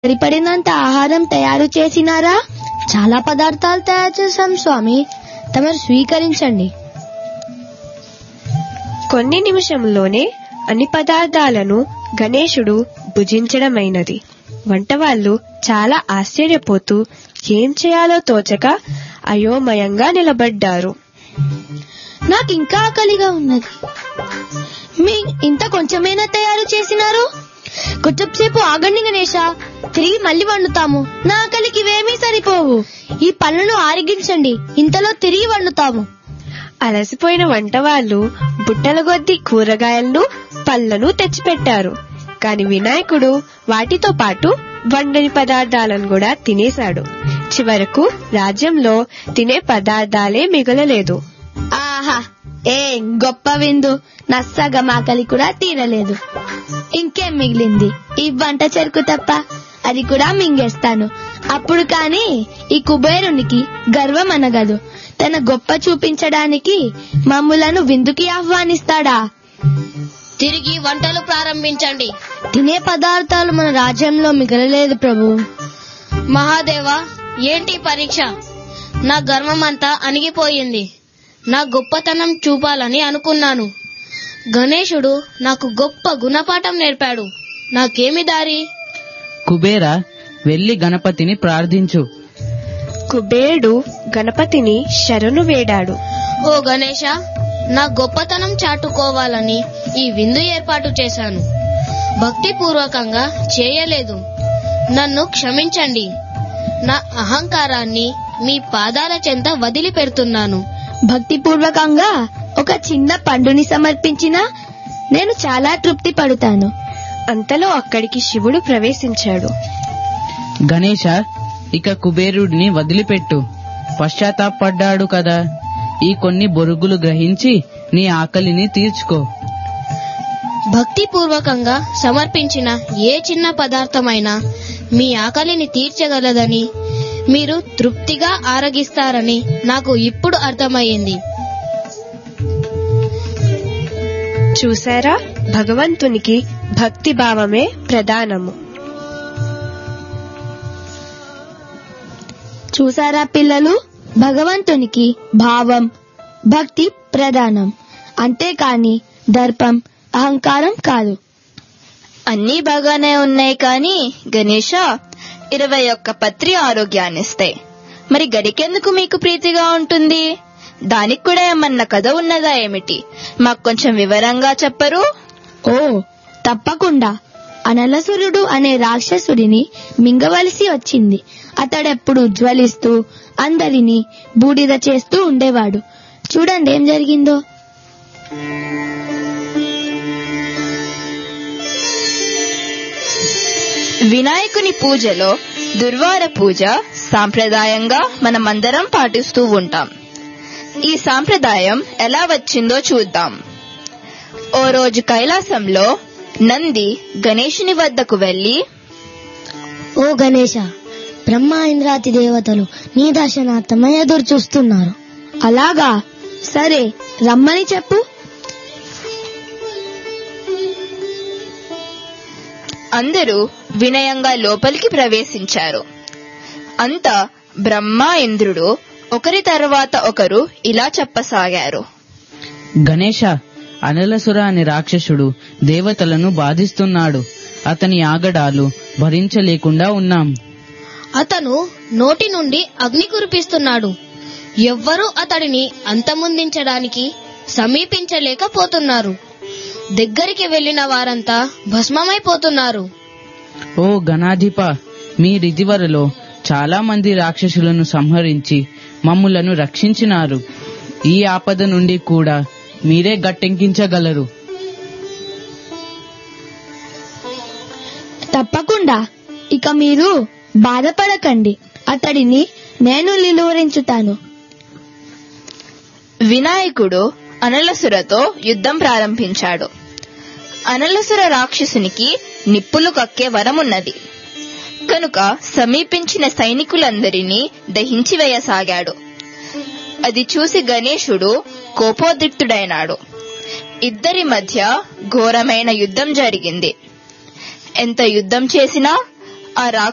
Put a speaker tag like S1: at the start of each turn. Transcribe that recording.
S1: సరిపడినంత ఆహారం తయారు చేసినారా
S2: చాలా పదార్థాలు తయారు చేశాం స్వామి తమరు స్వీకరించండి
S3: కొన్ని నిమిషంలోనే అన్ని పదార్థాలను గణేశుడు భుజించడమైనది వంటవాళ్ళు చాలా ఆశ్చర్యపోతూ ఏం చేయాలో తోచక అయోమయంగా నిలబడ్డారు
S1: నాకు ఇంకా ఆకలిగా ఉన్నది మీ ఇంత కొంచెమైనా తయారు చేసినారు కొంచెం సేపు ఆగండి గణేష తిరిగి మళ్ళీ వండుతాము నా ఆకలికి ఇవేమీ సరిపోవు ఈ పళ్ళను ఆరగించండి ఇంతలో తిరిగి వండుతాము
S3: అలసిపోయిన వంటవాళ్ళు బుట్టల కొద్ది కూరగాయలను పళ్ళను తెచ్చిపెట్టారు కాని వినాయకుడు వాటితో పాటు వండని పదార్థాలను కూడా తినేశాడు చివరకు రాజ్యంలో తినే పదార్థాలే మిగలలేదు
S1: ఆహా ఏం గొప్ప విందు నా సగం ఆకలి కూడా తీరలేదు ఇంకేం మిగిలింది ఈ వంట చెరుకు తప్ప అది కూడా మింగేస్తాను అప్పుడు కానీ ఈ కుబేరునికి గర్వం అనగదు తన గొప్ప చూపించడానికి మమ్ములను విందుకి ఆహ్వానిస్తాడా
S4: తిరిగి వంటలు ప్రారంభించండి
S1: తినే పదార్థాలు మన రాజ్యంలో మిగలలేదు ప్రభు
S4: మహాదేవా ఏంటి పరీక్ష నా గర్వమంతా అణిగిపోయింది నా గొప్పతనం చూపాలని అనుకున్నాను గణేశుడు నాకు గొప్ప గుణపాఠం నేర్పాడు నాకేమి దారి
S5: కుబేర వెళ్లి గణపతిని ప్రార్థించు
S3: కుబేరుడు గణపతిని శరణు వేడాడు
S4: ఓ గణేశ నా గొప్పతనం చాటుకోవాలని ఈ విందు ఏర్పాటు చేశాను భక్తిపూర్వకంగా చేయలేదు నన్ను క్షమించండి నా అహంకారాన్ని మీ పాదాల చెంత వదిలిపెడుతున్నాను
S1: భక్తిపూర్వకంగా ఒక చిన్న పండుని సమర్పించినా నేను చాలా తృప్తి పడుతాను
S3: అంతలో అక్కడికి శివుడు ప్రవేశించాడు
S5: గణేష ఇక కుబేరుడిని వదిలిపెట్టు పశ్చాత్తాపడ్డాడు కదా ఈ కొన్ని బొరుగులు గ్రహించి నీ ఆకలిని తీర్చుకో
S4: భక్తిపూర్వకంగా సమర్పించిన ఏ చిన్న పదార్థమైనా మీ ఆకలిని తీర్చగలదని మీరు తృప్తిగా ఆరగిస్తారని నాకు ఇప్పుడు అర్థమయ్యింది
S3: చూసారా భగవంతునికి భక్తి భావమే ప్రధానము
S1: చూసారా పిల్లలు భగవంతునికి భావం భక్తి ప్రధానం అంతేకాని దర్పం అహంకారం కాదు
S6: అన్నీ బాగానే ఉన్నాయి కానీ గణేష ఇరవై ఒక్క పత్రి ఆరోగ్యాన్నిస్తాయి మరి గడికెందుకు మీకు ప్రీతిగా ఉంటుంది దానికి కూడా ఏమన్నా కథ ఉన్నదా ఏమిటి మాకు కొంచెం వివరంగా చెప్పరు
S1: ఓ తప్పకుండా అనలసురుడు అనే రాక్షసుడిని మింగవలసి వచ్చింది అతడెప్పుడు జ్వలిస్తూ అందరినీ బూడిద చేస్తూ ఉండేవాడు చూడండి ఏం జరిగిందో
S6: వినాయకుని పూజలో దుర్వార పూజ సాంప్రదాయంగా మనమందరం పాటిస్తూ ఉంటాం ఈ సాంప్రదాయం ఎలా వచ్చిందో చూద్దాం ఓ రోజు కైలాసంలో నంది గణేషుని వద్దకు వెళ్లి
S2: ఓ గణేశ బ్రహ్మ ఇంద్రాతి దేవతలు నీ దర్శనార్థమై ఎదురు చూస్తున్నారు
S1: అలాగా సరే రమ్మని చెప్పు
S6: అందరూ వినయంగా లోపలికి ప్రవేశించారు అంతా బ్రహ్మ ఇంద్రుడు ఒకరి తర్వాత ఒకరు ఇలా చెప్పసాగారు
S5: గణేష అనలసుర అనే రాక్షసుడు దేవతలను బాధిస్తున్నాడు అతని ఆగడాలు భరించలేకుండా ఉన్నాం
S4: అతను నోటి నుండి అగ్ని కురిపిస్తున్నాడు ఎవ్వరూ అతడిని అంతమొందించడానికి సమీపించలేకపోతున్నారు దగ్గరికి వెళ్లిన వారంతా భస్మమైపోతున్నారు
S5: ఓ గణాధిప మీరిదివరలో చాలా మంది రాక్షసులను సంహరించి మమ్ములను రక్షించినారు ఈ ఆపద నుండి కూడా మీరే గట్టెంకించగలరు
S1: తప్పకుండా ఇక మీరు బాధపడకండి అతడిని నేను నిలువరించుతాను
S6: వినాయకుడు అనలసురతో యుద్ధం ప్రారంభించాడు అనలసుర రాక్షసునికి నిప్పులు కక్కే వరమున్నది కనుక సమీపించిన సైనికులందరినీ దహించి వేయసాగాడు అది చూసి గణేశుడు కోపోద్రిక్తుడైనాడు ఇద్దరి మధ్య ఘోరమైన యుద్ధం జరిగింది ఎంత యుద్ధం చేసినా ఆ